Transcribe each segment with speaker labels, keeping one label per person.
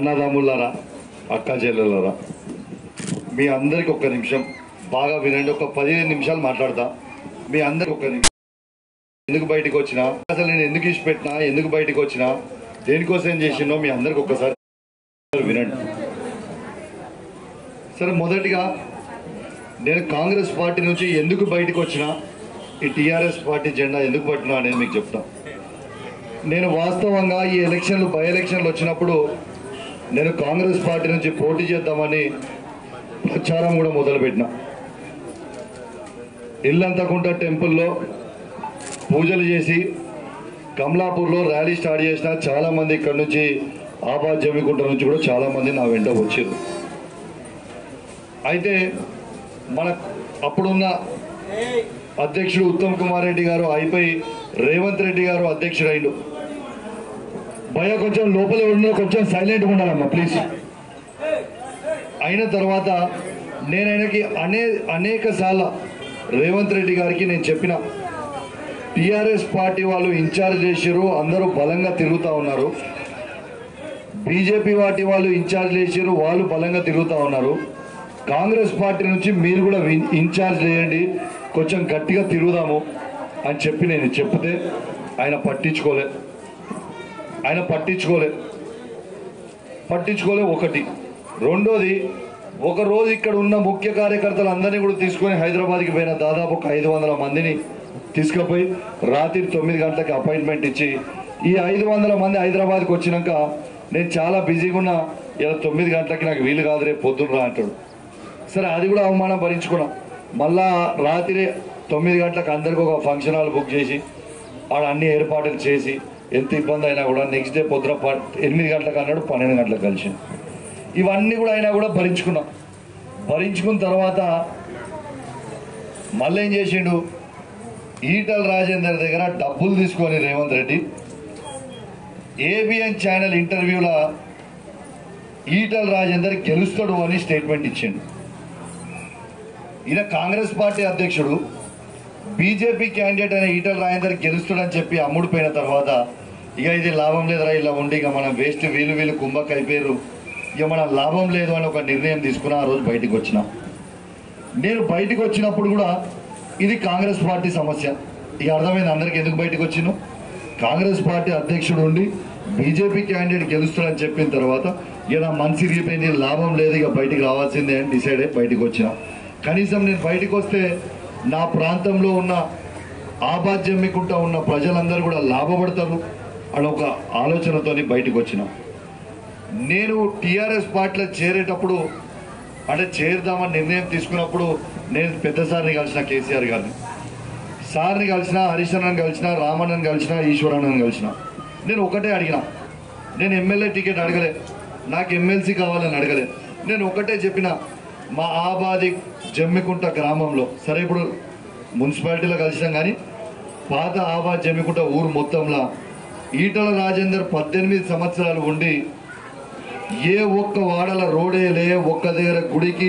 Speaker 1: అన్నదమ్ములారా అక్క చెల్లెలరా మీ అందరికి ఒక్క నిమిషం బాగా వినండి ఒక పదిహేను నిమిషాలు మాట్లాడతా మీ అందరికి ఒక్క నిమిషం ఎందుకు బయటకు వచ్చినా అసలు నేను ఎందుకు ఇచ్చి పెట్టినా ఎందుకు బయటకు వచ్చినా దేనికోసం ఏం చేసినో మీ అందరికి ఒక్కసారి వినండి సరే మొదటిగా నేను కాంగ్రెస్ పార్టీ నుంచి ఎందుకు బయటకు వచ్చినా ఈ టీఆర్ఎస్ పార్టీ జెండా ఎందుకు పట్టినా అనేది మీకు చెప్తా నేను వాస్తవంగా ఈ ఎలక్షన్లు బై ఎలక్షన్లు వచ్చినప్పుడు నేను కాంగ్రెస్ పార్టీ నుంచి పోటీ చేద్దామని ప్రచారం కూడా మొదలుపెట్టిన ఇల్లంతకుంట టెంపుల్లో పూజలు చేసి కమలాపూర్లో ర్యాలీ స్టార్ట్ చేసిన చాలా మంది ఇక్కడ నుంచి ఆబాద్ జమ్మికుంట నుంచి కూడా చాలా మంది నా వెంట వచ్చారు అయితే మన అప్పుడున్న అధ్యక్షుడు ఉత్తమ్ కుమార్ రెడ్డి గారు అయిపోయి రేవంత్ రెడ్డి గారు అధ్యక్షుడు అయిండు భయ కొంచెం లోపల ఉన్న కొంచెం సైలెంట్గా ఉండాలమ్మా ప్లీజ్ అయిన తర్వాత నేను ఆయనకి అనే అనేక సార్లు రేవంత్ రెడ్డి గారికి నేను చెప్పిన టిఆర్ఎస్ పార్టీ వాళ్ళు ఇన్ఛార్జ్ చేసారు అందరూ బలంగా తిరుగుతూ ఉన్నారు బీజేపీ పార్టీ వాళ్ళు ఇన్ఛార్జ్ చేసారు వాళ్ళు బలంగా తిరుగుతూ ఉన్నారు కాంగ్రెస్ పార్టీ నుంచి మీరు కూడా విన్- ఇన్ఛార్జ్ చేయండి కొంచెం గట్టిగా తిరుగుదాము అని చెప్పి నేను చెప్తే ఆయన పట్టించుకోలే ఆయన పట్టించుకోలే పట్టించుకోలే ఒకటి రెండోది ఒక రోజు ఇక్కడ ఉన్న ముఖ్య కార్యకర్తలు అందరినీ కూడా తీసుకొని హైదరాబాద్కి పోయిన దాదాపు ఒక ఐదు వందల మందిని తీసుకుపోయి రాత్రి తొమ్మిది గంటలకి అపాయింట్మెంట్ ఇచ్చి ఈ ఐదు వందల మంది హైదరాబాద్కి వచ్చినాక నేను చాలా బిజీగా ఉన్నా ఇలా తొమ్మిది గంటలకి నాకు వీలు కాదు రేపు పొద్దున్న రా అంటాడు సరే అది కూడా అవమానం భరించుకున్నాం మళ్ళా రాత్రి తొమ్మిది గంటలకు అందరికి ఒక ఫంక్షన్ హాల్ బుక్ చేసి ఆడ అన్ని ఏర్పాట్లు చేసి ఎంత ఇబ్బంది అయినా కూడా నెక్స్ట్ డే పొద్దున ప- ఎనిమిది గంటలకు అన్నాడు పన్నెండు గంటలకు కలిసింది ఇవన్నీ కూడా అయినా కూడా భరించుకున్నాం భరించుకున్న తర్వాత మళ్ళీ ఏం చేసిండు ఈటల రాజేందర్ దగ్గర డబ్బులు తీసుకొని రేవంత్ రెడ్డి ఏబిఎన్ ఛానల్ ఇంటర్వ్యూలో ఈటల రాజేందర్ గెలుస్తాడు అని స్టేట్మెంట్ ఇచ్చిండు ఈయన కాంగ్రెస్ పార్టీ అధ్యక్షుడు బీజేపీ క్యాండిడేట్ అయిన ఈటల రాజేందర్ గెలుస్తాడని చెప్పి అమ్ముడిపోయిన తర్వాత ఇక ఇది లాభం లేదురా ఇలా ఉండి ఇక మనం వేస్ట్ వీలు వీలు కుంభక్ అయిపోయారు ఇక మనం లాభం లేదు అని ఒక నిర్ణయం తీసుకుని ఆ రోజు బయటికి వచ్చిన నేను బయటికి వచ్చినప్పుడు కూడా ఇది కాంగ్రెస్ పార్టీ సమస్య ఇక అర్థమైంది అందరికి ఎందుకు బయటకు వచ్చిందో కాంగ్రెస్ పార్టీ అధ్యక్షుడు ఉండి బీజేపీ క్యాండిడేట్ గెలుస్తాడని చెప్పిన తర్వాత ఇక నా మనసు ఇరిగిపోయింది లాభం లేదు ఇక బయటికి రావాల్సిందే అని డిసైడ్ అయ్యి బయటికి వచ్చిన కనీసం నేను బయటికి వస్తే నా ప్రాంతంలో ఉన్న ఆబాధ్యమ్మికుంటా ఉన్న ప్రజలందరూ కూడా లాభపడతారు అని ఒక ఆలోచనతోని బయటకు వచ్చిన నేను టీఆర్ఎస్ పార్టీలో చేరేటప్పుడు అంటే చేరుదామని నిర్ణయం తీసుకున్నప్పుడు నేను పెద్ద సార్ని కలిసిన కేసీఆర్ గారిని సార్ని కలిసిన హరిశరణని కలిసిన రామన్నని కలిసిన ఈశ్వరన్నని కలిసిన నేను ఒకటే అడిగిన నేను ఎమ్మెల్యే టికెట్ అడగలే నాకు ఎమ్మెల్సీ కావాలని అడగలే నేను ఒకటే చెప్పిన మా ఆబాది జమ్మికుంట గ్రామంలో సరే ఇప్పుడు మున్సిపాలిటీలో కలిసినాం కానీ పాత ఆబాద్ జమ్మికుంట ఊరు మొత్తంలో ఈటల రాజేందర్ పద్దెనిమిది సంవత్సరాలు ఉండి ఏ ఒక్క వాడల రోడేలే ఒక్క దగ్గర గుడికి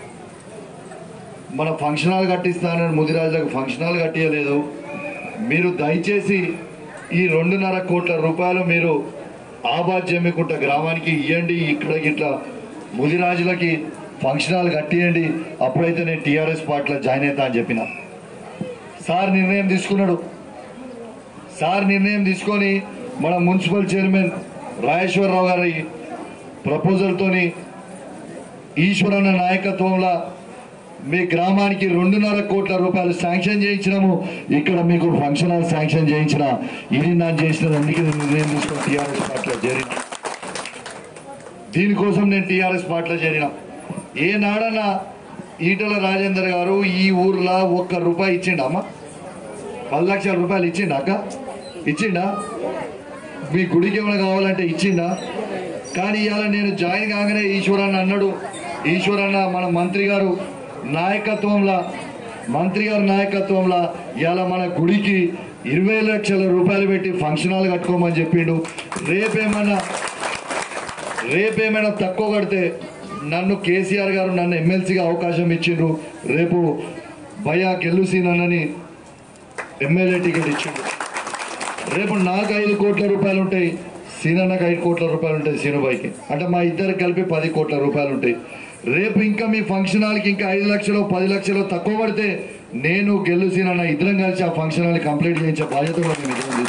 Speaker 1: మన ఫంక్షన్ హాల్ కట్టిస్తానని ముదిరాజులకు ఫంక్షన్ హాల్ కట్టియలేదు మీరు దయచేసి ఈ రెండున్నర కోట్ల రూపాయలు మీరు ఆబాద్ జమ్మికుంట గ్రామానికి ఇవ్వండి ఇక్కడ ఇట్లా ముదిరాజులకి ఫంక్షన్ హాల్ కట్టియండి అప్పుడైతే నేను టీఆర్ఎస్ పార్టీలో జాయిన్ అవుతా అని చెప్పిన సార్ నిర్ణయం తీసుకున్నాడు సార్ నిర్ణయం తీసుకొని మన మున్సిపల్ చైర్మన్ రాజేశ్వరరావు గారి ప్రపోజల్తోని ఈశ్వరన్న నాయకత్వంలో మీ గ్రామానికి రెండున్నర కోట్ల రూపాయలు శాంక్షన్ చేయించినాము ఇక్కడ మీకు ఫంక్షన్ హాల్ శాంక్షన్ చేయించిన ఇది నా చేసిన అందుకే నేను నిర్ణయం తీసుకొని టీఆర్ఎస్ పార్టీలో చేరిన దీనికోసం నేను టీఆర్ఎస్ పార్టీలో చేరిన ఏనాడన్నా ఈటల రాజేందర్ గారు ఈ ఊర్లో ఒక్క రూపాయి ఇచ్చిండా అమ్మా పది లక్షల రూపాయలు ఇచ్చిండా అక్క ఇచ్చిండా మీ గుడికి ఏమైనా కావాలంటే ఇచ్చిండా కానీ ఇవాళ నేను జాయిన్ కాగానే ఈశ్వరన్న అన్నాడు ఈశ్వరన్న మన మంత్రి గారు నాయకత్వంలో మంత్రి గారి నాయకత్వంలో ఇవాళ మన గుడికి ఇరవై లక్షల రూపాయలు పెట్టి ఫంక్షన్ హాల్ కట్టుకోమని చెప్పిండు రేపేమన్నా రేపేమైనా తక్కువ కడితే నన్ను కేసీఆర్ గారు నన్ను ఎమ్మెల్సీగా అవకాశం ఇచ్చిండ్రు రేపు భయా గెల్లుసీనని ఎమ్మెల్యే టికెట్ ఇచ్చిండు రేపు నాకు ఐదు కోట్ల రూపాయలు ఉంటాయి సీనన్నకు ఐదు కోట్ల రూపాయలు ఉంటాయి సీనుబాయికి అంటే మా ఇద్దరికి కలిపి పది కోట్ల రూపాయలు ఉంటాయి రేపు ఇంకా మీ ఫంక్షన్ హాల్కి ఇంకా ఐదు లక్షలు పది లక్షలు తక్కువ పడితే నేను గెల్లు సీనన్న ఇద్దరం కలిసి ఆ ఫంక్షన్ హాల్ కంప్లీట్ చేయించే బాధ్యత కూడా మేము ఇద్దరం తీసుకుంటాం.